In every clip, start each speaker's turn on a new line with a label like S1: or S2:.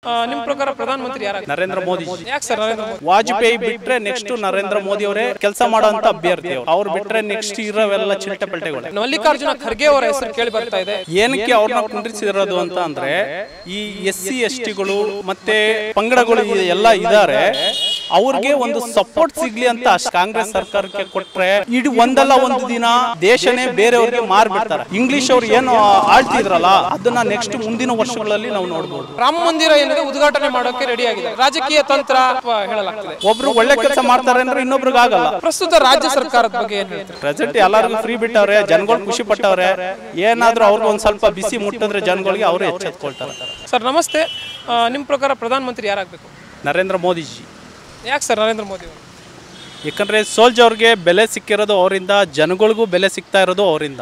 S1: ಆ, ನಿಮ್ ಪ್ರಕಾರ ಪ್ರಧಾನಮಂತ್ರಿ ಯಾರು
S2: ನರೇಂದ್ರ ಮೋದಿ
S1: ಯಾಕೆ ಸರ್ ನರೇಂದ್ರ ಮೋದಿ
S2: ವಾಜಪೇಯಿ ಬಿಟ್ರೆ ನೆಕ್ಸ್ಟ್ ನರೇಂದ್ರ ಮೋದಿ ಅವರೇ ಕೆಲಸ ಮಾಡುವಂತ ಅಭ್ಯರ್ಥಿ ಅವ್ರು ಅವ್ರು ಬಿಟ್ರೆ ನೆಕ್ಸ್ಟ್ ಇರೋವೆಲ್ಲ ಚಿಲ್ಟೆ ಪಲ್ಟೆಗಳೇ
S1: ಮಲ್ಲಿಕಾರ್ಜುನ ಖರ್ಗೆ ಅವರ ಹೆಸರು ಕೇಳಿ ಬರ್ತಾ ಇದೆ
S2: ಏನಕ್ಕೆ ಅವ್ರನ್ನ ಕುಂಡ್ರಿಸಿರೋದು ಅಂತ ಅಂದ್ರೆ ಈ ಎಸ್ ಸಿ ಎಸ್ ಟಿಗಳು ಮತ್ತೆ ಪಂಗಡಗಳು ಇ- ಎಲ್ಲ ಇದಾರೆ ಅವ್ರಿಗೆ ಒಂದು ಸಪೋರ್ಟ್ ಸಿಗ್ಲಿ ಅಂತ ಅಷ್ಟ್ ಕಾಂಗ್ರೆಸ್ ಸರ್ಕಾರಕ್ಕೆ ಕೊಟ್ರೆ ಇಡೀ ಒಂದಲ್ಲ ಒಂದು ದಿನ ದೇಶನೇ ಬೇರೆಯವ್ರಿಗೆ ಮಾರ್ಬಿಡ್ತಾರೆ ಇಂಗ್ಲಿಷ್ ಅವ್ರು ಏನು ಆಳ್ತಿದ್ರಲ್ಲ ಅದನ್ನ ನೆಕ್ಸ್ಟ್ ಮುಂದಿನ ವರ್ಷಗಳಲ್ಲಿ ನಾವು ನೋಡ್ಬೋದು
S1: ರಾಮ ಮಂದಿರ ಏನಿದೆ ಉದ್ಘಾಟನೆ ಮಾಡೋಕೆ ರೆಡಿ ಆಗಿದೆ ರಾಜಕೀಯ ತಂತ್ರ ಅಥವಾ ಹೇಳಲಾಗ್ತಿದೆ
S2: ಒಬ್ರು ಒಳ್ಳೆ ಕೆಲಸ ಮಾಡ್ತಾರೆ ಅಂದ್ರೆ ಇನ್ನೊಬ್ರಿಗೆ ಆಗಲ್ಲ
S1: ಪ್ರಸ್ತುತ ರಾಜ್ಯ ಸರ್ಕಾರದ ಬಗ್ಗೆ ಏನ್ ಹೇಳ್ತೀರಿ
S2: ಪ್ರೆಸೆಂಟ್ ಎಲ್ಲರಿಗೂ ಫ್ರೀ ಬಿಟ್ಟವ್ರೆ ಜನಗಳು ಖುಷಿ ಪಟ್ಟವ್ರೆ ಏನಾದ್ರೂ ಅವ್ರಿಗೆ ಒಂದ್ ಸ್ವಲ್ಪ ಬಿಸಿ ಮುಟ್ಟಿದ್ರೆ ಜನಗಳಿಗೆ ಅವರು ಎಚ್ಚೆತ್ಕೊಳ್ತಾರೆ
S1: ಸರ್ ನಮಸ್ತೆ ಆ, ನಿಮ್ ಪ್ರಕಾರ ಪ್ರಧಾನಮಂತ್ರಿ ಯಾರಾಗಬೇಕು
S2: ನರೇಂದ್ರ ಮೋದಿಜಿ
S1: ಯಾಕೆ ಸರ್ ನರೇಂದ್ರ ಮೋದಿ ಅವರು
S2: ಯಾಕಂದ್ರೆ ಸೋಲ್ಜ್ ಅವ್ರಿಗೆ ಬೆಲೆ ಸಿಕ್ಕಿರೋದು ಅವರಿಂದ ಜನಗಳಿಗೂ ಬೆಲೆ ಸಿಗ್ತಾ ಇರೋದು ಅವರಿಂದ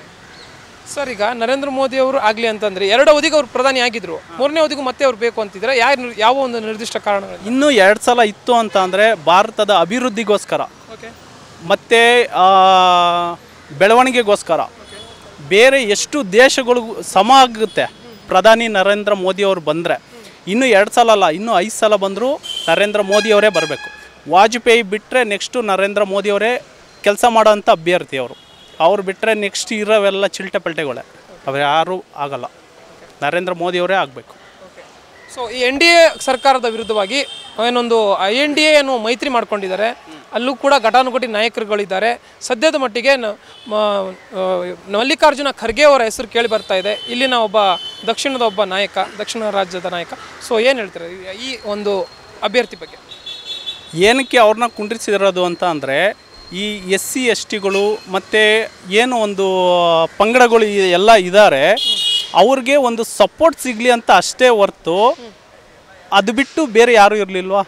S1: ಸರ್ ಈಗ ನರೇಂದ್ರ ಮೋದಿ ಅವರು ಆಗ್ಲಿ ಅಂತಂದ್ರೆ ಎರಡು ಅವಧಿಗೆ ಅವ್ರು ಪ್ರಧಾನಿ ಆಗಿದ್ರು ಮೂರನೇ ಅವಧಿಗೂ ಮತ್ತೆ ಅವ್ರು ಬೇಕು ಅಂತಿದ್ರೆ ಯಾರು ಯಾವ ಒಂದು ನಿರ್ದಿಷ್ಟ ಕಾರಣಗಳು
S2: ಇನ್ನು ಎರಡು ಸಲ ಇತ್ತು ಅಂತ ಅಂದ್ರೆ ಭಾರತದ ಅಭಿವೃದ್ಧಿಗೋಸ್ಕರ
S1: ಓಕೆ
S2: ಮತ್ತೆ ಆ, ಬೆಳವಣಿಗೆಗೋಸ್ಕರ ಬೇರೆ ಎಷ್ಟು ದೇಶಗಳಿಗೂ ಸಮ ಆಗುತ್ತೆ ಪ್ರಧಾನಿ ನರೇಂದ್ರ ಮೋದಿ ಅವರು ಬಂದರೆ ಇನ್ನು ಎರಡು ಸಲ ಅಲ್ಲ ಇನ್ನೂ ಐದು ಸಲ ಬಂದರೂ ನರೇಂದ್ರ ಮೋದಿ ಅವರೇ ಬರಬೇಕು ವಾಜಪೇಯಿ ಬಿಟ್ಟರೆ ನೆಕ್ಸ್ಟು ನರೇಂದ್ರ ಮೋದಿ ಅವರೇ ಕೆಲಸ ಮಾಡೋಂಥ ಅಭ್ಯರ್ಥಿ ಅವರು ಅವ್ರು ಬಿಟ್ಟರೆ ನೆಕ್ಸ್ಟ್ ಇರೋವೆಲ್ಲ ಚಿಲ್ಟೆ ಪಲ್ಟೆಗಳೇ ಅವ್ರು ಯಾರೂ ಆಗಲ್ಲ ನರೇಂದ್ರ ಮೋದಿ ಅವರೇ ಆಗಬೇಕು
S1: ಸೊ ಈ ಎನ್ ಡಿ ಎ ಸರ್ಕಾರದ ವಿರುದ್ಧವಾಗಿ ಏನೊಂದು ಐ ಎನ್ ಡಿ ಎ ಅನ್ನುವ ಮೈತ್ರಿ ಮಾಡ್ಕೊಂಡಿದ್ದಾರೆ ಅಲ್ಲೂ ಕೂಡ ಘಟಾನುಘಟಿ ನಾಯಕರುಗಳಿದ್ದಾರೆ ಸದ್ಯದ ಮಟ್ಟಿಗೆ ನ- ಮ- ಆ, ಮಲ್ಲಿಕಾರ್ಜುನ ಖರ್ಗೆ ಅವರ ಹೆಸರು ಕೇಳಿ ಬರ್ತಾ ಇದೆ ಇಲ್ಲಿನ ಒಬ್ಬ ದಕ್ಷಿಣದ ಒಬ್ಬ ನಾಯಕ ದಕ್ಷಿಣ ರಾಜ್ಯದ ನಾಯಕ ಸೊ ಏನು ಹೇಳ್ತಾರೆ ಈ- ಈ ಒಂದು ಅಭ್ಯರ್ಥಿ ಬಗ್ಗೆ
S2: ಏನಕ್ಕೆ ಅವ್ರನ್ನ ಕುಂಡ್ರಿಸಿರೋದು ಅಂತ ಅಂದರೆ ಈ ಎಸ್ ಸಿ ಎಸ್ ಟಿಗಳು ಮತ್ತು ಏನು ಒಂದು ಪಂಗಡಗಳು ಇ- ಎಲ್ಲ ಇದ್ದಾರೆ ಅವ್ರಿಗೆ ಒಂದು ಸಪೋರ್ಟ್ ಸಿಗಲಿ ಅಂತ ಅಷ್ಟೇ ಹೊರ್ತು ಅದು ಬಿಟ್ಟು ಬೇರೆ ಯಾರೂ ಇರಲಿಲ್ವಾ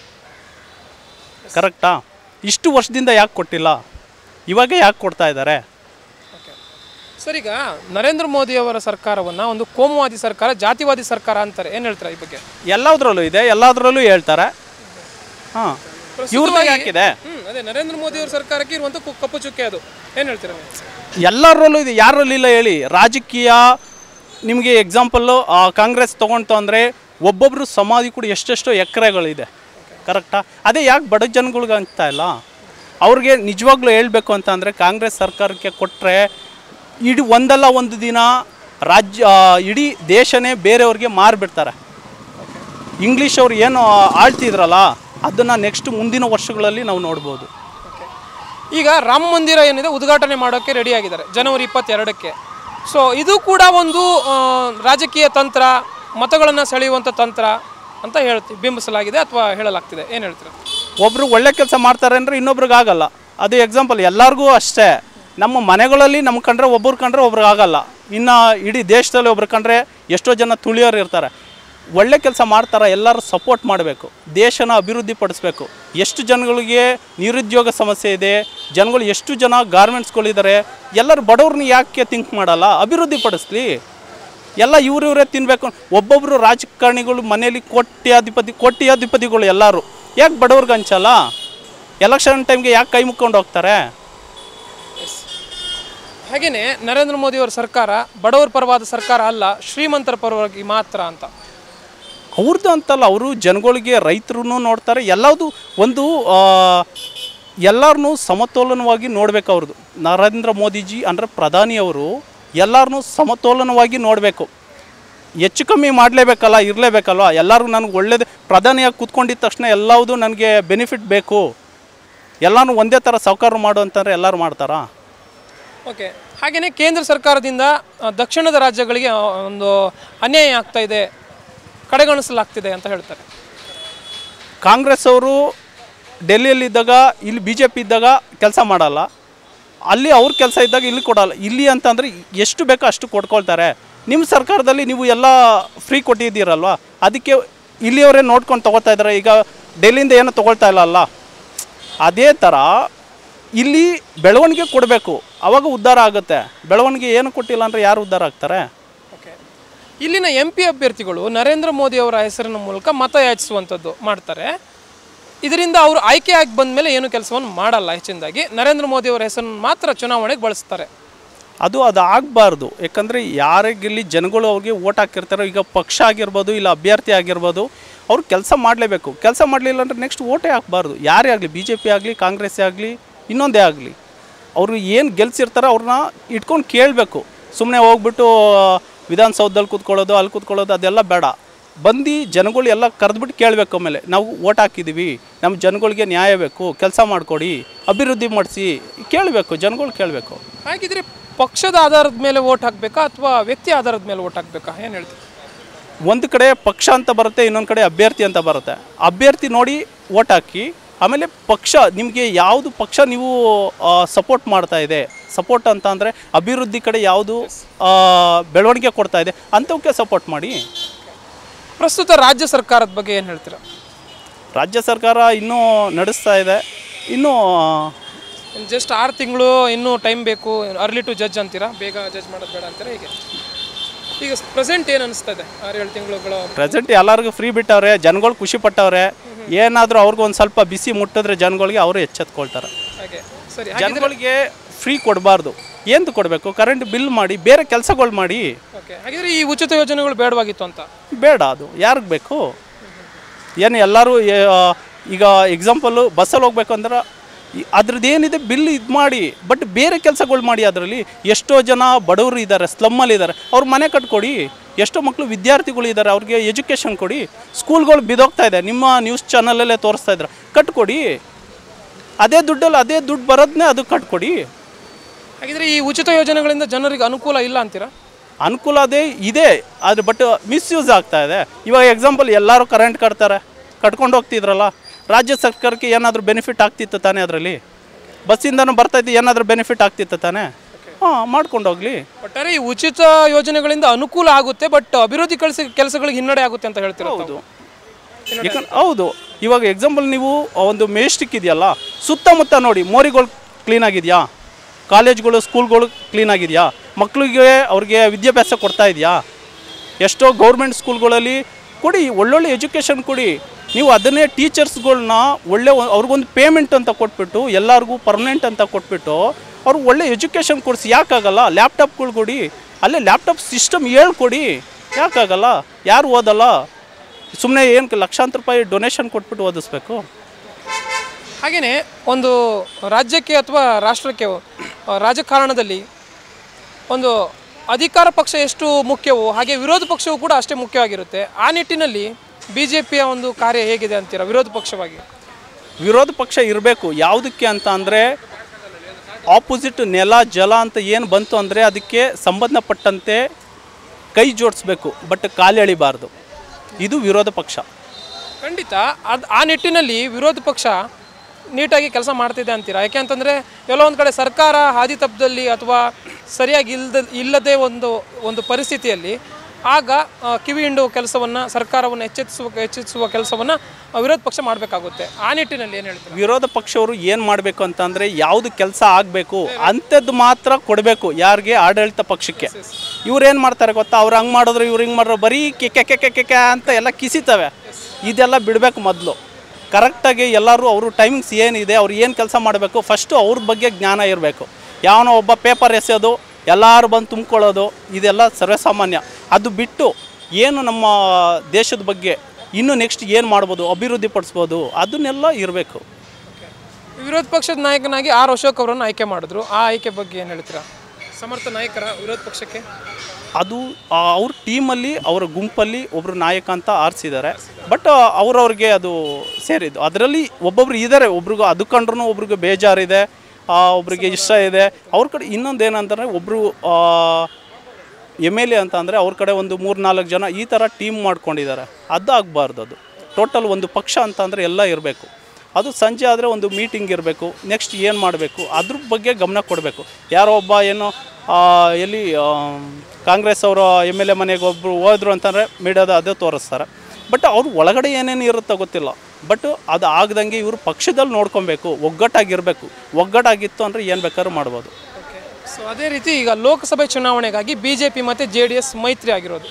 S2: ಕರೆಕ್ಟಾ ಇಷ್ಟು ವರ್ಷದಿಂದ ಯಾಕೆ ಕೊಟ್ಟಿಲ್ಲ ಇವಾಗ ಯಾಕೆ ಕೊಡ್ತಾ ಇದ್ದಾರೆ
S1: ಸರ್ ಈಗ ನರೇಂದ್ರ ಮೋದಿ ಅವರ ಸರ್ಕಾರವನ್ನ ಒಂದು ಕೋಮುವಾದಿ ಸರ್ಕಾರ ಜಾತಿವಾದಿ ಸರ್ಕಾರ ಅಂತಾರೆ ಏನು ಹೇಳ್ತಾರೆ ಈ ಬಗ್ಗೆ
S2: ಎಲ್ಲದರಲ್ಲೂ ಇದೆ ಎಲ್ಲದರಲ್ಲೂ ಹೇಳ್ತಾರೆ ಹಾಂ ಇವ್ರದಾಗ ಯಾಕಿದೆ
S1: ಹ್ಮ್ ಅದೇ ನರೇಂದ್ರ ಮೋದಿ ಅವರ ಸರ್ಕಾರಕ್ಕೆ ಇರುವಂತ ಕು- ಕಪ್ಪು ಚುಕ್ಕೆ ಅದು ಏನು ಹೇಳ್ತೀರಾ ನೀವು
S2: ಎಲ್ಲರಲ್ಲೂ ಇದೆ ಯಾರಲ್ಲಿಲ್ಲ ಹೇಳಿ ರಾಜಕೀಯ ನಿಮಗೆ ಎಕ್ಸಾಂಪಲ್ಲು ಕಾಂಗ್ರೆಸ್ ತೊಗೊಂತು ಅಂದರೆ ಒಬ್ಬೊಬ್ಬರು ಸಮಾಧಿ ಕೂಡ ಎಷ್ಟೆಷ್ಟೋ ಎಕರೆಗಳಿದೆ ಕರೆಕ್ಟಾ ಅದೇ ಯಾಕೆ ಬಡ ಜನಗಳ್ಗೆ ಅಂತ ಇಲ್ಲ ಅವ್ರಿಗೆ ನಿಜವಾಗ್ಲೂ ಹೇಳಬೇಕು ಅಂತ ಅಂದರೆ ಕಾಂಗ್ರೆಸ್ ಸರ್ಕಾರಕ್ಕೆ ಕೊಟ್ಟರೆ ಇಡೀ ಒಂದಲ್ಲ ಒಂದು ದಿನ ರಾಜ್ಯ ಆ, ಇಡೀ ದೇಶನೇ ಬೇರೆಯವ್ರಿಗೆ ಮಾರಿಬಿಡ್ತಾರೆ ಇಂಗ್ಲೀಷ್ ಅವ್ರು ಏನು ಆಳ್ತಿದ್ರಲ್ಲ ಅದನ್ನು ನೆಕ್ಸ್ಟ್ ಮುಂದಿನ ವರ್ಷಗಳಲ್ಲಿ ನಾವು ನೋಡ್ಬೋದು
S1: ಈಗ ರಾಮ ಮಂದಿರ ಏನಿದೆ ಉದ್ಘಾಟನೆ ಮಾಡೋಕ್ಕೆ ರೆಡಿ ಆಗಿದ್ದಾರೆ ಜನವರಿ ಇಪ್ಪತ್ತೆರಡಕ್ಕೆ ಸೊ ಇದು ಕೂಡ ಒಂದು ಆ, ರಾಜಕೀಯ ತಂತ್ರ ಮತಗಳನ್ನು ಸೆಳೆಯುವಂಥ ತಂತ್ರ ಅಂತ ಹೇಳ್ತಿ ಬಿಂಬಿಸಲಾಗಿದೆ ಅಥವಾ ಹೇಳಲಾಗ್ತಿದೆ ಏನು ಹೇಳ್ತೀರಾ
S2: ಒಬ್ರು ಒಳ್ಳೆ ಕೆಲಸ ಮಾಡ್ತಾರೆ ಅಂದರೆ ಇನ್ನೊಬ್ರಿಗೆ ಆಗಲ್ಲ ಅದು ಎಕ್ಸಾಂಪಲ್ ಎಲ್ಲರಿಗೂ ಅಷ್ಟೇ ನಮ್ಮ ಮನೆಗಳಲ್ಲಿ ನಮ್ಮ ಕಂಡ್ರೆ ಒಬ್ರು ಕಂಡ್ರೆ ಒಬ್ರಿಗೆ ಆಗಲ್ಲ ಇನ್ನು ಇಡೀ ದೇಶದಲ್ಲಿ ಒಬ್ರು ಕಂಡ್ರೆ ಎಷ್ಟೋ ಜನ ತುಳಿಯೋರು ಇರ್ತಾರೆ ಒಳ್ಳೆ ಕೆಲಸ ಮಾಡ್ತಾರೆ ಎಲ್ಲರೂ ಸಪೋರ್ಟ್ ಮಾಡಬೇಕು ದೇಶನ ಅಭಿವೃದ್ಧಿ ಪಡಿಸ್ಬೇಕು ಎಷ್ಟು ಜನಗಳಿಗೆ ನಿರುದ್ಯೋಗ ಸಮಸ್ಯೆ ಇದೆ ಜನಗಳು ಎಷ್ಟು ಜನ ಗಾರ್ಮೆಂಟ್ಸ್ಗಳಿದ್ದಾರೆ ಎಲ್ಲರೂ ಬಡವ್ರನ್ನ ಯಾಕೆ ಥಿಂಕ್ ಮಾಡಲ್ಲ ಅಭಿವೃದ್ಧಿ ಪಡಿಸ್ಲಿ ಎಲ್ಲ ಇವ್ರು ಇವರೇ ತಿನ್ನಬೇಕು ಒಬ್ಬೊಬ್ಬರು ರಾಜಕಾರಣಿಗಳು ಮನೆಯಲ್ಲಿ ಕೋಟ್ಯಾಧಿಪತಿ ಕೋಟ್ಯಾಧಿಪತಿಗಳು ಎಲ್ಲರೂ ಯಾಕೆ ಬಡವ್ರಿಗೆ ಹಂಚಲ್ಲ ಎಲೆಕ್ಷನ್ ಟೈಮ್ಗೆ ಯಾಕೆ ಕೈ ಮುಕ್ಕೊಂಡು ಹೋಗ್ತಾರೆ
S1: ಹಾಗೆಯೇ ನರೇಂದ್ರ ಮೋದಿ ಅವರ ಸರ್ಕಾರ ಬಡವರ ಪರವಾದ ಸರ್ಕಾರ ಅಲ್ಲ ಶ್ರೀಮಂತರ ಪರವಾಗಿ ಮಾತ್ರ ಅಂತ
S2: ಅವ್ರದ್ದು ಅಂತಲ್ಲ ಅವರು ಜನಗಳಿಗೆ ರೈತರು ನೋಡ್ತಾರೆ ಎಲ್ಲದು ಒಂದು ಎಲ್ಲರನ್ನೂ ಸಮತೋಲನವಾಗಿ ನೋಡ್ಬೇಕು ಅವ್ರದ್ದು ನರೇಂದ್ರ ಮೋದಿಜಿ ಅಂದರೆ ಪ್ರಧಾನಿಯವರು ಎಲ್ಲರನ್ನೂ ಸಮತೋಲನವಾಗಿ ನೋಡಬೇಕು ಹೆಚ್ಚು ಕಮ್ಮಿ ಮಾಡಲೇಬೇಕಲ್ಲ ಇರಲೇಬೇಕಲ್ವ ಎಲ್ಲರೂ ನನಗೆ ಒಳ್ಳೇದು ಪ್ರಧಾನಿಯಾಗಿ ಕೂತ್ಕೊಂಡಿದ್ದ ತಕ್ಷಣ ಎಲ್ಲವುದು ನನಗೆ ಬೆನಿಫಿಟ್ ಬೇಕು ಎಲ್ಲನೂ ಒಂದೇ ಥರ ಸಹಕಾರ ಮಾಡು ಅಂತಂದ್ರೆ ಎಲ್ಲರೂ ಮಾಡ್ತಾರಾ
S1: ಓಕೆ ಹಾಗೆಯೇ ಕೇಂದ್ರ ಸರ್ಕಾರದಿಂದ ಆ, ದಕ್ಷಿಣದ ರಾಜ್ಯಗಳಿಗೆ ಆ, ಒಂದು ಅನ್ಯಾಯ ಆಗ್ತಾ ಇದೆ ಕಡೆಗಣಿಸಲಾಗ್ತಿದೆ ಅಂತ ಹೇಳ್ತಾರೆ
S2: ಕಾಂಗ್ರೆಸ್ ಅವರು ಡೆಲ್ಲಿಯಲ್ಲಿದ್ದಾಗ ಇಲ್ಲಿ ಬಿ ಜೆ ಪಿ ಇದ್ದಾಗ ಕೆಲಸ ಮಾಡಲ್ಲ ಅಲ್ಲಿ ಅವ್ರ ಕೆಲಸ ಇದ್ದಾಗ ಇಲ್ಲಿ ಕೊಡಲ್ಲ ಇಲ್ಲಿ ಅಂತಂದರೆ ಎಷ್ಟು ಬೇಕೋ ಅಷ್ಟು ಕೊಟ್ಕೊಳ್ತಾರೆ ನಿಮ್ಮ ಸರ್ಕಾರದಲ್ಲಿ ನೀವು ಎಲ್ಲ ಫ್ರೀ ಕೊಟ್ಟಿದ್ದೀರಲ್ವ ಅದಕ್ಕೆ ಇಲ್ಲಿಯವರೇ ನೋಡ್ಕೊಂಡು ತೊಗೊಳ್ತಾ ಇದ್ದಾರೆ ಈಗ ಡೆಲ್ಲಿಯಿಂದ ಏನು ತೊಗೊಳ್ತಾ ಇಲ್ಲ ಅಲ್ಲ ಅದೇ ಥರ ಇಲ್ಲಿ ಬೆಳವಣಿಗೆ ಕೊಡಬೇಕು ಅವಾಗ ಉದ್ಧಾರ ಆಗುತ್ತೆ ಬೆಳವಣಿಗೆ ಏನು ಕೊಟ್ಟಿಲ್ಲ ಅಂದರೆ ಯಾರು ಉದ್ಧಾರ ಆಗ್ತಾರೆ
S1: ಓಕೆ ಇಲ್ಲಿನ ಎಂ ಪಿ ಅಭ್ಯರ್ಥಿಗಳು ನರೇಂದ್ರ ಮೋದಿ ಅವರ ಹೆಸರಿನ ಮೂಲಕ ಮತ ಯಾಚಿಸುವಂಥದ್ದು ಮಾಡ್ತಾರೆ ಇದರಿಂದ ಅವರು ಆಯ್ಕೆಯಾಗಿ ಬಂದ ಮೇಲೆ ಏನು ಕೆಲಸವನ್ನು ಮಾಡಲ್ಲ ಹೆಚ್ಚಿನದಾಗಿ ನರೇಂದ್ರ ಮೋದಿ ಅವರ ಹೆಸರನ್ನು ಮಾತ್ರ ಚುನಾವಣೆಗೆ ಬಳಸ್ತಾರೆ
S2: ಅದು ಅದು ಆಗಬಾರ್ದು ಯಾಕಂದರೆ ಯಾರಿಗಿಲ್ಲಿ ಜನಗಳು ಅವ್ರಿಗೆ ಓಟ್ ಹಾಕಿರ್ತಾರೋ ಈಗ ಪಕ್ಷ ಆಗಿರ್ಬೋದು ಇಲ್ಲ ಅಭ್ಯರ್ಥಿ ಆಗಿರ್ಬೋದು ಅವ್ರು ಕೆಲಸ ಮಾಡಲೇಬೇಕು ಕೆಲಸ ಮಾಡಲಿಲ್ಲ ಅಂದರೆ ನೆಕ್ಸ್ಟ್ ಓಟೇ ಹಾಕ್ಬಾರ್ದು ಯಾರೇ ಆಗಲಿ ಬಿ ಜೆ ಪಿ ಆಗಲಿ ಕಾಂಗ್ರೆಸ್ಸೇ ಆಗಲಿ ಇನ್ನೊಂದೇ ಆಗಲಿ ಅವರು ಏನು ಗೆಲ್ಸಿರ್ತಾರೋ ಅವ್ರನ್ನ ಇಟ್ಕೊಂಡು ಕೇಳಬೇಕು ಸುಮ್ಮನೆ ಹೋಗ್ಬಿಟ್ಟು ವಿಧಾನಸೌಧದಲ್ಲಿ ಕೂತ್ಕೊಳ್ಳೋದು ಅಲ್ಲಿ ಕೂತ್ಕೊಳ್ಳೋದು ಅದೆಲ್ಲ ಬೇಡ ಬಂದು ಜನಗಳು ಎಲ್ಲ ಕರೆದ್ಬಿಟ್ಟು ಕೇಳಬೇಕು ಆಮೇಲೆ ನಾವು ಓಟ್ ಹಾಕಿದ್ದೀವಿ ನಮ್ಮ ಜನಗಳಿಗೆ ನ್ಯಾಯ ಬೇಕು ಕೆಲಸ ಮಾಡಿಕೊಡಿ ಅಭಿವೃದ್ಧಿ ಮಾಡಿಸಿ ಕೇಳಬೇಕು ಜನಗಳು ಕೇಳಬೇಕು
S1: ಹಾಗಿದ್ರೆ ಪಕ್ಷದ ಆಧಾರದ ಮೇಲೆ ಓಟ್ ಹಾಕಬೇಕಾ ಅಥವಾ ವ್ಯಕ್ತಿ ಆಧಾರದ ಮೇಲೆ ಓಟ್ ಹಾಕಬೇಕಾ ಏನು ಹೇಳ್ತೀವಿ
S2: ಒಂದು ಕಡೆ ಪಕ್ಷ ಅಂತ ಬರುತ್ತೆ ಇನ್ನೊಂದು ಕಡೆ ಅಭ್ಯರ್ಥಿ ಅಂತ ಬರುತ್ತೆ ಅಭ್ಯರ್ಥಿ ನೋಡಿ ಓಟ್ ಹಾಕಿ ಆಮೇಲೆ ಪಕ್ಷ ನಿಮಗೆ ಯಾವುದು ಪಕ್ಷ ನೀವು ಸಪೋರ್ಟ್ ಮಾಡ್ತಾ ಇದೆ ಸಪೋರ್ಟ್ ಅಂತ ಅಂದರೆ ಅಭಿವೃದ್ಧಿ ಕಡೆ ಯಾವುದು ಆ, ಬೆಳವಣಿಗೆ ಕೊಡ್ತಾ ಇದೆ ಅಂಥವಕ್ಕೆ ಸಪೋರ್ಟ್ ಮಾಡಿ
S1: ಪ್ರಸ್ತುತ ರಾಜ್ಯ ಸರ್ಕಾರದ ಬಗ್ಗೆ ಏನು ಹೇಳ್ತೀರಾ
S2: ರಾಜ್ಯ ಸರ್ಕಾರ ಇನ್ನೂ ನಡೆಸ್ತಾ ಇದೆ ಇನ್ನೂ
S1: ಜಸ್ಟ್ ಆರು ತಿಂಗಳು ಇನ್ನೂ ಟೈಮ್ ಬೇಕು ಅರ್ಲಿ ಟು ಜಡ್ಜ್ ಅಂತೀರಾ ಬೇಗ ಜಡ್ಜ್ ಮಾಡೋದು ಬೇಡ ಅಂತೀರಾ ಹೀಗೆ ಈಗ ಪ್ರೆಸೆಂಟ್ ಏನು ಅನಿಸ್ತಾ ಇದೆ ಆರು ಏಳು ತಿಂಗಳುಗಳ
S2: ಪ್ರೆಸೆಂಟ್ ಎಲ್ಲರಿಗೂ ಫ್ರೀ ಬಿಟ್ಟವ್ರೆ ಜನಗಳು ಖುಷಿ ಪಟ್ಟವ್ರೆ ಏನಾದರೂ ಅವ್ರಿಗೂ ಒಂದು ಸ್ವಲ್ಪ ಬಿಸಿ ಮುಟ್ಟಿದ್ರೆ ಜನಗಳಿಗೆ ಅವರು ಎಚ್ಚೆತ್ಕೊಳ್ತಾರೆ
S1: ಹಾಗೆ ಸರಿ
S2: ಜನಗಳಿಗೆ ಫ್ರೀ ಕೊಡಬಾರ್ದು ಏನು ಕೊಡಬೇಕು ಕರೆಂಟ್ ಬಿಲ್ ಮಾಡಿ ಬೇರೆ ಕೆಲಸಗಳು ಮಾಡಿ
S1: ಓಕೆ ಹಾಗಿದ್ರೆ ಈ ಉಚಿತ ಯೋಜನೆಗಳು ಬೇಡವಾಗಿತ್ತು ಅಂತ
S2: ಬೇಡ ಅದು ಯಾರಿಗೆ ಬೇಕು ಏನು ಎಲ್ಲರೂ ಏ- ಆ, ಈಗ ಎಕ್ಸಾಂಪಲ್ಲು ಬಸ್ಸಲ್ಲಿ ಹೋಗ್ಬೇಕು ಅಂದ್ರೆ ಈ- ಅದ್ರದ್ದು ಏನಿದೆ ಬಿಲ್ ಇದು ಮಾಡಿ ಬಟ್ ಬೇರೆ ಕೆಲಸಗಳು ಮಾಡಿ ಅದರಲ್ಲಿ ಎಷ್ಟೋ ಜನ ಬಡವರು ಇದ್ದಾರೆ ಸ್ಲಮ್ಮಲ್ಲಿ ಇದ್ದಾರೆ ಅವ್ರ ಮನೆ ಕಟ್ಕೊಡಿ ಎಷ್ಟೋ ಮಕ್ಕಳು ವಿದ್ಯಾರ್ಥಿಗಳು ಇದ್ದಾರೆ ಅವ್ರಿಗೆ ಎಜುಕೇಷನ್ ಕೊಡಿ ಸ್ಕೂಲ್ಗಳು ಬಿದೋಗ್ತಾ ಇದೆ ನಿಮ್ಮ ನ್ಯೂಸ್ ಚಾನಲಲ್ಲೇ ತೋರಿಸ್ತಾ ಇದ್ದಾರೆ ಕಟ್ಕೊಡಿ ಅದೇ ದುಡ್ಡಲ್ಲಿ ಅದೇ ದುಡ್ಡು ಬರೋದನ್ನೇ ಅದು ಕಟ್ಕೊಡಿ
S1: ಹಾಗಿದ್ರೆ ಈ ಉಚಿತ ಯೋಜನೆಗಳಿಂದ ಜನರಿಗೆ ಅನುಕೂಲ ಇಲ್ಲ ಅಂತೀರಾ
S2: ಅನುಕೂಲ ಅದೇ ಇದೆ ಆದರೆ ಬಟ್ ಮಿಸ್ಯೂಸ್ ಆಗ್ತಾ ಇದೆ ಇವಾಗ ಎಕ್ಸಾಂಪಲ್ ಎಲ್ಲರೂ ಕರೆಂಟ್ ಕಟ್ತಾರೆ ಕಟ್ಕೊಂಡು ಹೋಗ್ತಿದ್ರಲ್ಲ ರಾಜ್ಯ ಸರ್ಕಾರಕ್ಕೆ ಏನಾದರೂ ಬೆನಿಫಿಟ್ ಆಗ್ತಿತ್ತು ತಾನೇ ಅದರಲ್ಲಿ ಬಸ್ಸಿಂದನೂ ಬರ್ತಾಯಿದ್ದು ಏನಾದರೂ ಬೆನಿಫಿಟ್ ಆಗ್ತಿತ್ತು ತಾನೇ ಹಾಂ ಮಾಡ್ಕೊಂಡು ಹೋಗ್ಲಿ
S1: ಒಟ್ಟಾರೆ ಈ ಉಚಿತ ಯೋಜನೆಗಳಿಂದ ಅನುಕೂಲ ಆಗುತ್ತೆ ಬಟ್ ಅಭಿವೃದ್ಧಿ ಕೆಲಸ ಕೆಲಸಗಳಿಗೆ ಹಿನ್ನಡೆ ಆಗುತ್ತೆ ಅಂತ ಹೇಳ್ತೀರಾ
S2: ಹೌದು ಯಾಕಂದ್ರೆ ಹೌದು ಇವಾಗ ಎಕ್ಸಾಂಪಲ್ ನೀವು ಒಂದು ಮೇಸ್ಟಿಕ್ ಇದೆಯಲ್ಲ ಸುತ್ತಮುತ್ತ ನೋಡಿ ಮೋರಿಗಳು ಕ್ಲೀನ್ ಆಗಿದೆಯಾ ಕಾಲೇಜ್ಗಳು ಸ್ಕೂಲ್ಗಳು ಕ್ಲೀನ್ ಆಗಿದೆಯಾ ಮಕ್ಕಳಿಗೆ ಅವ್ರಿಗೆ ವಿದ್ಯಾಭ್ಯಾಸ ಕೊಡ್ತಾ ಇದೆಯಾ ಎಷ್ಟೋ ಗೌರ್ಮೆಂಟ್ ಸ್ಕೂಲ್ಗಳಲ್ಲಿ ಕೊಡಿ ಒಳ್ಳೊಳ್ಳೆ ಎಜುಕೇಷನ್ ಕೊಡಿ ನೀವು ಅದನ್ನೇ ಟೀಚರ್ಸ್ಗಳ್ನ ಒಳ್ಳೆ ಒ- ಅವ್ರಿಗೊಂದು ಪೇಮೆಂಟ್ ಅಂತ ಕೊಟ್ಬಿಟ್ಟು ಎಲ್ಲರಿಗೂ ಪರ್ಮನೆಂಟ್ ಅಂತ ಕೊಟ್ಬಿಟ್ಟು ಅವ್ರು ಒಳ್ಳೆ ಎಜುಕೇಷನ್ ಕೊಡಿಸಿ ಯಾಕಾಗಲ್ಲ ಲ್ಯಾಪ್ಟಾಪ್ಗಳು ಕೊಡಿ ಅಲ್ಲೇ ಲ್ಯಾಪ್ಟಾಪ್ ಸಿಸ್ಟಮ್ ಹೇಳ್ಕೊಡಿ ಯಾಕಾಗಲ್ಲ ಯಾರು ಓದಲ್ಲ ಸುಮ್ಮನೆ ಏನು ಲಕ್ಷಾಂತರ ರೂಪಾಯಿ ಡೊನೇಷನ್ ಕೊಟ್ಬಿಟ್ಟು ಓದಿಸ್ಬೇಕು
S1: ಹಾಗೆಯೇ ಒಂದು ರಾಜ್ಯಕ್ಕೆ ಅಥವಾ ರಾಷ್ಟ್ರಕ್ಕೆ ಆ, ರಾಜಕಾರಣದಲ್ಲಿ ಒಂದು ಅಧಿಕಾರ ಪಕ್ಷ ಎಷ್ಟು ಮುಖ್ಯವೋ ಹಾಗೆ ವಿರೋಧ ಪಕ್ಷವೂ ಕೂಡ ಅಷ್ಟೇ ಮುಖ್ಯವಾಗಿರುತ್ತೆ ಆ ನಿಟ್ಟಿನಲ್ಲಿ ಬಿ ಜೆ ಪಿಯ ಒಂದು ಕಾರ್ಯ ಹೇಗಿದೆ ಅಂತೀರಾ ವಿರೋಧ ಪಕ್ಷವಾಗಿ
S2: ವಿರೋಧ ಪಕ್ಷ ಇರಬೇಕು ಯಾವುದಕ್ಕೆ ಅಂತ ಅಂದರೆ ಆಪೋಸಿಟ್ ನೆಲ ಜಲ ಅಂತ ಏನು ಬಂತು ಅಂದರೆ ಅದಕ್ಕೆ ಸಂಬಂಧಪಟ್ಟಂತೆ ಕೈ ಜೋಡಿಸ್ಬೇಕು ಬಟ್ ಕಾಲೆಳಿಬಾರ್ದು ಇದು ವಿರೋಧ ಪಕ್ಷ
S1: ಖಂಡಿತ ಅದು ಆ ನಿಟ್ಟಿನಲ್ಲಿ ವಿರೋಧ ಪಕ್ಷ ನೀಟಾಗಿ ಕೆಲಸ ಮಾಡ್ತಿದೆ ಅಂತೀರಾ ಯಾಕೆ ಅಂತಂದರೆ ಎಲ್ಲೋ ಒಂದು ಕಡೆ ಸರ್ಕಾರ ಹಾದಿ ತಪ್ಪದಲ್ಲಿ ಅಥವಾ ಸರಿಯಾಗಿ ಇಲ್ದ ಇಲ್ಲದೆ ಒಂದು ಒಂದು ಪರಿಸ್ಥಿತಿಯಲ್ಲಿ ಆಗ ಆ, ಕಿವಿ ಹಿಂಡುವ ಕೆಲಸವನ್ನು ಸರ್ಕಾರವನ್ನು ಎಚ್ಚೆತ್ತಿಸುವ ಎಚ್ಚೆತ್ತಿಸುವ ಕೆಲಸವನ್ನು ವಿರೋಧ ಪಕ್ಷ ಮಾಡಬೇಕಾಗುತ್ತೆ ಆ ನಿಟ್ಟಿನಲ್ಲಿ ಏನು ಹೇಳ್ತೀರಾ
S2: ವಿರೋಧ ಪಕ್ಷವರು ಏನು ಮಾಡಬೇಕು ಅಂತಂದರೆ ಯಾವುದು ಕೆಲಸ ಆಗಬೇಕು ಅಂಥದ್ದು ಮಾತ್ರ ಕೊಡಬೇಕು ಯಾರಿಗೆ ಆಡಳಿತ ಪಕ್ಷಕ್ಕೆ ಇವ್ರು ಏನು ಮಾಡ್ತಾರೆ ಗೊತ್ತಾ ಅವ್ರು ಹಂಗೆ ಮಾಡಿದ್ರು ಇವ್ರು ಹಿಂಗೆ ಮಾಡಿದ್ರು ಬರೀ ಕೆಕೆ ಕೆಕೆ ಕೆಕೆ ಅಂತ ಎಲ್ಲ ಕಿಸಿತವೆ ಇದೆಲ್ಲ ಬಿಡಬೇಕು ಮೊದಲು ಕರೆಕ್ಟಾಗಿ ಎಲ್ಲರೂ ಅವರು ಟೈಮಿಂಗ್ಸ್ ಏನಿದೆ ಅವ್ರು ಏನು ಕೆಲಸ ಮಾಡಬೇಕು ಫಸ್ಟು ಅವ್ರ ಬಗ್ಗೆ ಜ್ಞಾನ ಇರಬೇಕು ಯಾವನೋ ಒಬ್ಬ ಪೇಪರ್ ಎಸೆಯೋದು ಎಲ್ಲರೂ ಬಂದು ತುಂಬ್ಕೊಳ್ಳೋದು ಇದೆಲ್ಲ ಸರ್ವೇಸಾಮಾನ್ಯ ಅದು ಬಿಟ್ಟು ಏನು ನಮ್ಮ ದೇಶದ ಬಗ್ಗೆ ಇನ್ನು ನೆಕ್ಸ್ಟ್ ಏನು ಮಾಡ್ಬೋದು ಅಭಿವೃದ್ಧಿ ಪಡಿಸ್ಬೋದು ಅದನ್ನೆಲ್ಲ ಇರಬೇಕು
S1: ವಿರೋಧ ಪಕ್ಷದ ನಾಯಕನಾಗಿ ಆರ್ ಅಶೋಕ್ ಅವರನ್ನು ಆಯ್ಕೆ ಮಾಡಿದ್ರು ಆ ಆಯ್ಕೆ ಬಗ್ಗೆ ಏನು ಹೇಳ್ತೀರಾ ಸಮರ್ಥ ನಾಯಕರ ವಿರೋಧ ಪಕ್ಷಕ್ಕೆ
S2: ಅದು ಆ, ಅವ್ರ ಟೀಮಲ್ಲಿ ಅವರ ಗುಂಪಲ್ಲಿ ಒಬ್ಬರು ನಾಯಕ ಅಂತ ಆರಿಸಿದ್ದಾರೆ ಬಟ್ ಅವ್ರವ್ರಿಗೆ ಅದು ಸೇರಿದ್ದು ಅದರಲ್ಲಿ ಒಬ್ಬೊಬ್ರು ಇದ್ದಾರೆ ಒಬ್ರಿಗೂ ಅದು ಕಂಡ್ರೂ ಒಬ್ರಿಗೆ ಬೇಜಾರಿದೆ ಆ, ಒಬ್ರಿಗೆ ಇಷ್ಟ ಇದೆ ಅವ್ರ ಕಡೆ ಇನ್ನೊಂದು ಏನಂತಂದರೆ ಒಬ್ಬರು ಎಮ್ ಎಲ್ ಎ ಅಂತ ಅಂದರೆ ಅವ್ರ ಕಡೆ ಒಂದು ಮೂರು ನಾಲ್ಕು ಜನ ಈ ಥರ ಟೀಮ್ ಮಾಡ್ಕೊಂಡಿದ್ದಾರೆ ಅದು ಆಗಬಾರ್ದು ಅದು ಟೋಟಲ್ ಒಂದು ಪಕ್ಷ ಅಂತ ಅಂದರೆ ಎಲ್ಲ ಇರಬೇಕು ಅದು ಸಂಜೆ ಆದರೆ ಒಂದು ಮೀಟಿಂಗ್ ಇರಬೇಕು ನೆಕ್ಸ್ಟ್ ಏನು ಮಾಡಬೇಕು ಅದ್ರ ಬಗ್ಗೆ ಗಮನ ಕೊಡಬೇಕು ಯಾರೋ ಒಬ್ಬ ಏನೋ ಆ, ಎಲ್ಲಿ ಆ, ಕಾಂಗ್ರೆಸ್ ಅವರ ಎಮ್ ಎಲ್ ಎ ಮನೆಗೆ ಒಬ್ಬರು ಹೋದ್ರು ಅಂತಂದರೆ ಮೀಡಿಯಾದ ಅದೇ ತೋರಿಸ್ತಾರೆ ಬಟ್ ಅವ್ರ ಒಳಗಡೆ ಏನೇನು ಇರುತ್ತೋ ಗೊತ್ತಿಲ್ಲ ಬಟ್ ಅದು ಆಗದಂಗೆ ಇವರು ಪಕ್ಷದಲ್ಲಿ ನೋಡ್ಕೊಬೇಕು ಒಗ್ಗಟ್ಟಾಗಿರಬೇಕು ಒಗ್ಗಟ್ಟಾಗಿತ್ತು ಅಂದರೆ ಏನು ಬೇಕಾದ್ರೂ ಮಾಡ್ಬೋದು
S1: ಸೊ ಅದೇ ರೀತಿ ಈಗ ಲೋಕಸಭೆ ಚುನಾವಣೆಗಾಗಿ ಬಿ ಜೆ ಪಿ ಮತ್ತು ಜೆ ಡಿ ಎಸ್ ಮೈತ್ರಿ ಆಗಿರೋದು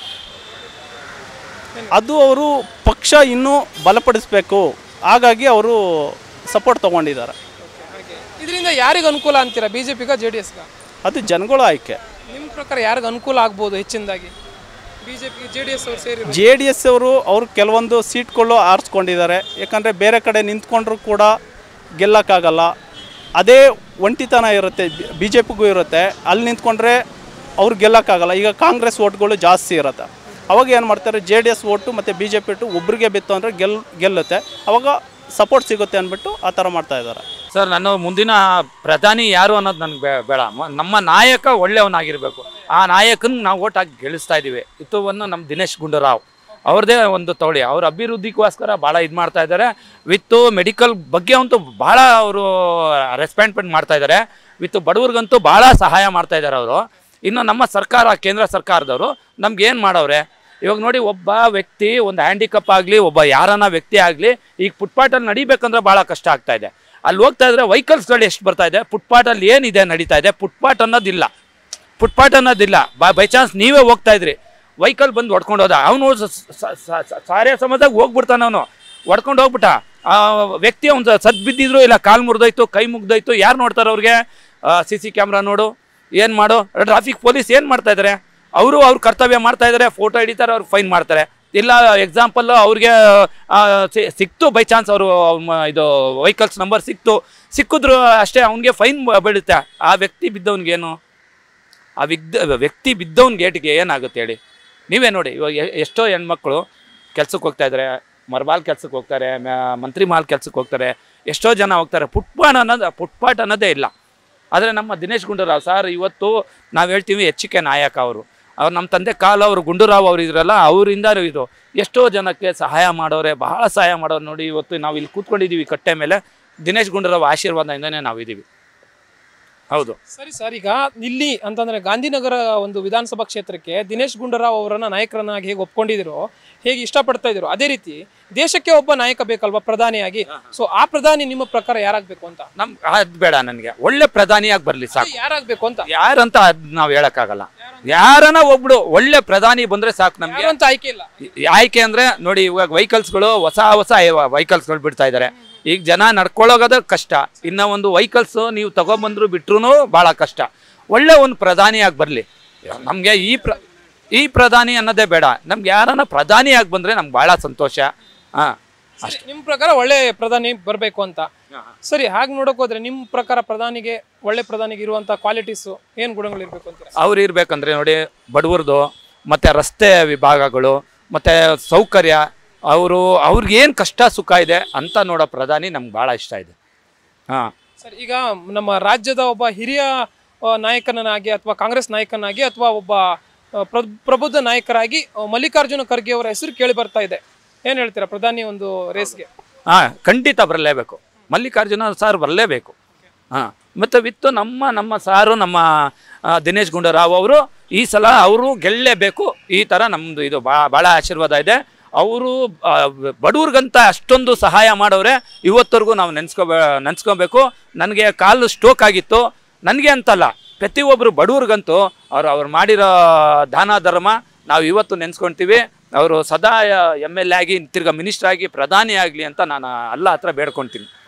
S2: ಅದು ಅವರು ಪಕ್ಷ ಇನ್ನೂ ಬಲಪಡಿಸಬೇಕು ಹಾಗಾಗಿ ಅವರು ಸಪೋರ್ಟ್ ತೊಗೊಂಡಿದ್ದಾರೆ
S1: ಇದರಿಂದ ಯಾರಿಗೆ ಅನುಕೂಲ ಅಂತೀರಾ ಬಿ ಜೆ ಪಿಗ ಜೆ ಡಿ ಎಸ್ಗ
S2: ಅದು ಜನಗಳ ಆಯ್ಕೆ
S1: ನಿಮ್ಮ ಪ್ರಕಾರ ಯಾರಿಗೆ ಅನುಕೂಲ ಆಗ್ಬೋದು ಹೆಚ್ಚಿನದಾಗಿ ಬಿಜೆಪಿ ಜೆ ಡಿ ಎಸ್ ಅವರು ಸೇರಿ
S2: ಜೆ ಡಿ ಎಸ್ ಅವರು ಅವರು ಕೆಲವೊಂದು ಸೀಟ್ಗಳು ಆರಿಸ್ಕೊಂಡಿದ್ದಾರೆ ಯಾಕಂದರೆ ಬೇರೆ ಕಡೆ ನಿಂತ್ಕೊಂಡ್ರು ಕೂಡ ಗೆಲ್ಲಕ್ಕಾಗಲ್ಲ ಅದೇ ಒಂಟಿತನ ಇರುತ್ತೆ ಬಿ ಜೆ ಪಿಗೂ ಇರುತ್ತೆ ಅಲ್ಲಿ ನಿಂತ್ಕೊಂಡ್ರೆ ಅವ್ರು ಗೆಲ್ಲಕ್ಕಾಗಲ್ಲ ಈಗ ಕಾಂಗ್ರೆಸ್ ಓಟ್ಗಳು ಜಾಸ್ತಿ ಇರುತ್ತೆ ಅವಾಗ ಏನು ಮಾಡ್ತಾರೆ ಜೆ ಡಿ ಎಸ್ ಓಟು ಮತ್ತು ಬಿ ಜೆ ಪಿ ಒಟ್ಟು ಒಬ್ರಿಗೆ ಬಿತ್ತು ಅಂದರೆ ಗೆಲ್ ಗೆಲ್ಲುತ್ತೆ ಅವಾಗ ಸಪೋರ್ಟ್ ಸಿಗುತ್ತೆ ಅಂದ್ಬಿಟ್ಟು ಆ ಥರ ಮಾಡ್ತಾ ಇದ್ದಾರೆ
S3: ಸರ್ ನಾನು ಮುಂದಿನ ಪ್ರಧಾನಿ ಯಾರು ಅನ್ನೋದು ನನಗೆ ಬೇ ಬೇಡ ಮ- ನಮ್ಮ ನಾಯಕ ಒಳ್ಳೆಯವನಾಗಿರಬೇಕು ಆ ನಾಯಕನ ನಾವು ಓಟ್ ಹಾಕಿ ಗೆಲ್ಲಿಸ್ತಾ ಇದ್ದೀವಿ ಇತ್ತುವನ್ನು ನಮ್ಮ ದಿನೇಶ್ ಗುಂಡೂರಾವ್ ಅವ್ರದ್ದೇ ಒಂದು ತವಳಿ ಅವ್ರ ಅಭಿವೃದ್ಧಿಗೋಸ್ಕರ ಭಾಳ ಇದು ಮಾಡ್ತಾ ಇದ್ದಾರೆ ವಿತ್ತು ಮೆಡಿಕಲ್ ಬಗ್ಗೆ ಅಂತೂ ಭಾಳ ಅವರು ರೆಸ್ಪಾಂಡ್ಮೆಂಟ್ ಮಾಡ್ತಾ ಇದ್ದಾರೆ ವಿತ್ ಬಡವ್ರಿಗಂತೂ ಭಾಳ ಸಹಾಯ ಮಾಡ್ತಾ ಇದ್ದಾರೆ ಅವರು ಇನ್ನು ನಮ್ಮ ಸರ್ಕಾರ ಕೇಂದ್ರ ಸರ್ಕಾರದವರು ನಮ್ಗೆ ಏನು ಮಾಡವ್ರೆ ಇವಾಗ ನೋಡಿ ಒಬ್ಬ ವ್ಯಕ್ತಿ ಒಂದು ಹ್ಯಾಂಡಿಕಪ್ ಆಗಲಿ ಒಬ್ಬ ಯಾರನ್ನ ವ್ಯಕ್ತಿ ಆಗಲಿ ಈಗ ಫುಟ್ಪಾಟಲ್ಲಿ ನಡಿಬೇಕಂದ್ರೆ ಭಾಳ ಕಷ್ಟ ಆಗ್ತಾ ಇದೆ ಅಲ್ಲಿ ಹೋಗ್ತಾ ಇದ್ರೆ ವೆಹಿಕಲ್ಸ್ಗಳು ಎಷ್ಟು ಬರ್ತಾ ಇದೆ ಫುಟ್ಪಾಟಲ್ಲಿ ಏನಿದೆ ನಡೀತಾ ಇದೆ ಫುಟ್ಪಾಟ್ ಅನ್ನೋದಿಲ್ಲ ಫುಟ್ಪಾಟ್ ಅನ್ನೋದಿಲ್ಲ ಬಾ ಬೈ ಚಾನ್ಸ್ ನೀವೇ ಹೋಗ್ತಾ ಇದ್ರಿ ವೆಹಿಕಲ್ ಬಂದು ಹೊಡ್ಕೊಂಡು ಹೋದ ಅವನು ಸಾರೇ ಸಮಯದಾಗ ಹೋಗ್ಬಿಡ್ತಾನ ಅವನು ಹೊಡ್ಕೊಂಡು ಹೋಗ್ಬಿಟ್ಟ ಆ ವ್ಯಕ್ತಿ ಅವ್ನು ಸದ್ ಬಿದ್ದಿದ್ರು ಇಲ್ಲ ಕಾಲು ಮುರಿದೋಯ್ತು ಕೈ ಮುಗ್ದೋಯ್ತು ಯಾರು ನೋಡ್ತಾರೆ ಅವ್ರಿಗೆ ಸಿ ಸಿ ಕ್ಯಾಮ್ರಾ ನೋಡು ಏನು ಮಾಡು ಟ್ರಾಫಿಕ್ ಪೊಲೀಸ್ ಏನು ಮಾಡ್ತಾ ಇದ್ದಾರೆ ಅವರು ಅವ್ರ ಕರ್ತವ್ಯ ಮಾಡ್ತಾ ಇದ್ದಾರೆ ಫೋಟೋ ಹಿಡಿತಾರೆ ಅವ್ರು ಫೈನ್ ಮಾಡ್ತಾರೆ ಇಲ್ಲ ಎಕ್ಸಾಂಪಲ್ ಅವ್ರಿಗೆ ಆ, ಸಿ- ಸಿಕ್ತು ಬೈ ಚಾನ್ಸ್ ಅವರು ಇದು ವೆಹಿಕಲ್ಸ್ ನಂಬರ್ ಸಿಕ್ತು ಸಿಕ್ಕಿದ್ರು ಅಷ್ಟೇ ಅವ್ನಿಗೆ ಫೈನ್ ಬೀಳುತ್ತೆ ಆ ವ್ಯಕ್ತಿ ಬಿದ್ದವನಿಗೇನು ಆ ವಿಗ್ದ ವ್ಯಕ್ತಿ ಬಿದ್ದವನ ಗೇಟ್ಗೆ ಏನಾಗುತ್ತೆ ಹೇಳಿ ನೀವೇ ನೋಡಿ ಇವಾಗ ಎ- ಎಷ್ಟೋ ಹೆಣ್ಮಕ್ಳು ಕೆಲ್ಸಕ್ಕೆ ಹೋಗ್ತಾ ಇದ್ದಾರೆ ಮರ್ಬಾಲ್ ಕೆಲ್ಸಕ್ಕೆ ಹೋಗ್ತಾರೆ ಮ- ಮಂತ್ರಿ ಮಾಲ್ ಕೆಲ್ಸಕ್ಕೆ ಹೋಗ್ತಾರೆ ಎಷ್ಟೋ ಜನ ಹೋಗ್ತಾರೆ ಫುಟ್ಪಾಟ್ ಅನ್ನೋದು ಫುಟ್ಪಾಟ್ ಅನ್ನೋದೇ ಇಲ್ಲ ಆದರೆ ನಮ್ಮ ದಿನೇಶ್ ಗುಂಡೂರಾವ್ ಸರ್ ಇವತ್ತು ನಾವು ಹೇಳ್ತೀವಿ ಹೆಚ್ಚಿಕೆ ನಾಯಕ ಅವರು ಅವ್ರು ನಮ್ಮ ತಂದೆ ಕಾಲು ಅವರು ಗುಂಡೂರಾವ್ ಅವರು ಇದ್ರಲ್ಲ ಅವರಿಂದ ಇದು ಎಷ್ಟೋ ಜನಕ್ಕೆ ಸಹಾಯ ಮಾಡೋರೆ ಬಹಳ ಸಹಾಯ ಮಾಡೋರು ನೋಡಿ ಇವತ್ತು ನಾವು ಇಲ್ಲಿ ಕೂತ್ಕೊಂಡಿದ್ದೀವಿ ಕಟ್ಟೆ ಮೇಲೆ ದಿನೇಶ್ ಗುಂಡೂರಾವ್ ಆಶೀರ್ವಾದದಿಂದನೇ ನಾವು ಇದ್ದೀವಿ ಹೌದು
S1: ಸರಿ ಸರ್ ಈಗ ಇಲ್ಲಿ ಅಂತಂದ್ರೆ ಗಾಂಧಿನಗರ ಒಂದು ವಿಧಾನಸಭಾ ಕ್ಷೇತ್ರಕ್ಕೆ ದಿನೇಶ್ ಗುಂಡೂರಾವ್ ಅವರನ್ನ ನಾಯಕರನ್ನಾಗಿ ಹೇಗೆ ಒಪ್ಕೊಂಡಿದ್ರು ಹೇಗೆ ಇಷ್ಟಪಡ್ತಾ ಇದ್ರು ಅದೇ ರೀತಿ ದೇಶಕ್ಕೆ ಒಬ್ಬ ನಾಯಕ ಬೇಕಲ್ವಾ ಪ್ರಧಾನಿಯಾಗಿ ಸೊ ಆ ಪ್ರಧಾನಿ ನಿಮ್ಮ ಪ್ರಕಾರ ಯಾರಾಗ್ಬೇಕು ಅಂತ
S3: ನಮ್ ಅದ್ ಬೇಡ ನನಗೆ ಒಳ್ಳೆ ಪ್ರಧಾನಿಯಾಗಿ ಬರಲಿ ಸಾಕು
S1: ಯಾರಾಗ್ಬೇಕು ಅಂತ
S3: ಯಾರಂತ ಅದ್ ನಾವು ಹೇಳಕ್ಕಾಗಲ್ಲ ಯಾರನ ಒಬ್ಳು ಒಳ್ಳೆ ಪ್ರಧಾನಿ ಬಂದ್ರೆ ಸಾಕು ನಮ್ಗೆ
S1: ಯಾರು ಅಂತ ಆಯ್ಕೆ ಇಲ್ಲ
S3: ಆಯ್ಕೆ ಅಂದ್ರೆ ನೋಡಿ ಇವಾಗ ವೆಹಿಕಲ್ಸ್ಗಳು ಹೊಸ ಹೊಸ ವೆಹಿಕಲ್ಸ್ಗಳು ಬಿಡ್ತಾ ಇದ್ದಾರೆ ಈಗ ಜನ ನಡ್ಕೊಳ್ಳೋಗೋದ ಕಷ್ಟ ಇನ್ನ ಒಂದು ವೆಹಿಕಲ್ಸ್ ನೀವು ತಗೊಂಬಂದ್ರು ಬಿಟ್ರು ಬಹಳ ಕಷ್ಟ ಒಳ್ಳೆ ಒಂದು ಪ್ರಧಾನಿಯಾಗಿ ಬರಲಿ ನಮಗೆ ಈ ಪ್ರ ಈ ಪ್ರಧಾನಿ ಅನ್ನೋದೇ ಬೇಡ ನಮ್ಗೆ ಯಾರನ್ನ ಪ್ರಧಾನಿಯಾಗಿ ಬಂದ್ರೆ ನಮ್ಗೆ ಬಹಳ ಸಂತೋಷ ಹಾ
S1: ಸರಿ, ನಿಮ್ ಪ್ರಕಾರ ಒಳ್ಳೆ ಪ್ರಧಾನಿ ಬರಬೇಕು ಅಂತ ಸರಿ ಹಾಗೆ ನೋಡಕ್ ಹೋದ್ರೆ ನಿಮ್ ಪ್ರಕಾರ ಪ್ರಧಾನಿಗೆ ಒಳ್ಳೆ ಪ್ರಧಾನಿಗೆ ಇರುವಂತ ಕ್ವಾಲಿಟೀಸ್ ಏನ್ ಗುಣಗಳು ಇರ್ಬೇಕು ಅಂತೀರಾ
S3: ಅವ್ರು ಇರ್ಬೇಕಂದ್ರೆ ನೋಡಿ ಬಡವ್ರದ್ದು ಮತ್ತೆ ರಸ್ತೆ ವಿಭಾಗಗಳು ಮತ್ತೆ ಸೌಕರ್ಯ ಅವರು ಅವ್ರಿಗೆ ಏನು ಕಷ್ಟ ಸುಖ ಇದೆ ಅಂತ ನೋಡೋ ಪ್ರಧಾನಿ ನಮ್ಗೆ ಭಾಳ ಇಷ್ಟ ಇದೆ ಹಾಂ
S1: ಸರ್ ಈಗ ನಮ್ಮ ರಾಜ್ಯದ ಒಬ್ಬ ಹಿರಿಯ ಆ, ನಾಯಕನಾಗಿ ಅಥವಾ ಕಾಂಗ್ರೆಸ್ ನಾಯಕನಾಗಿ ಅಥವಾ ಒಬ್ಬ ಆ, ಪ್ರ- ಪ್ರಬುದ್ಧ ನಾಯಕರಾಗಿ ಆ, ಮಲ್ಲಿಕಾರ್ಜುನ ಖರ್ಗೆ ಅವರ ಹೆಸರು ಕೇಳಿ ಬರ್ತಾ ಇದೆ ಏನ್ ಹೇಳ್ತೀರಾ ಪ್ರಧಾನಿ ಒಂದು ರೇಸ್ಗೆ
S3: ಹಾಂ ಖಂಡಿತ ಬರಲೇಬೇಕು ಮಲ್ಲಿಕಾರ್ಜುನ ಸಾರ್ ಬರಲೇಬೇಕು ಹಾಂ ಮತ್ತು ವಿತ್ತು ನಮ್ಮ ನಮ್ಮ ಸಾರು ನಮ್ಮ ಆ, ದಿನೇಶ್ ಗುಂಡೂರಾವ್ ಅವರು ಈ ಸಲ ಅವರು ಗೆಲ್ಲೇಬೇಕು ಈ ಥರ ನಮ್ಮದು ಇದು ಬಾ ಭಾಳ ಆಶೀರ್ವಾದ ಇದೆ ಅವರು ಬಡವ್ರಿಗಂತ ಅಷ್ಟೊಂದು ಸಹಾಯ ಮಾಡೋರೆ ಇವತ್ತವರೆಗೂ ನಾವು ನೆನ್ಸ್ಕೋಬೇ ನೆನ್ಸ್ಕೊಬೇಕು ನನಗೆ ಕಾಲು ಸ್ಟೋಕ್ ಆಗಿತ್ತು ನನಗೆ ಅಂತಲ್ಲ ಪ್ರತಿಯೊಬ್ಬರು ಬಡವ್ರಿಗಂತೂ ಅವ್ರು ಅವ್ರು ಮಾಡಿರೋ ದಾನ ಧರ್ಮ ನಾವು ಇವತ್ತು ನೆನ್ಸ್ಕೊಳ್ತೀವಿ ಅವರು ಸದಾ ಎಮ್ ಎಲ್ ಎ ಆಗಿ ತಿರ್ಗಾ ಮಿನಿಸ್ಟರ್ ಆಗಿ ಪ್ರಧಾನಿ ಆಗಲಿ ಅಂತ ನಾನು ಅಲ್ಲ ಹತ್ರ ಬೇಡ್ಕೊಳ್ತೀನಿ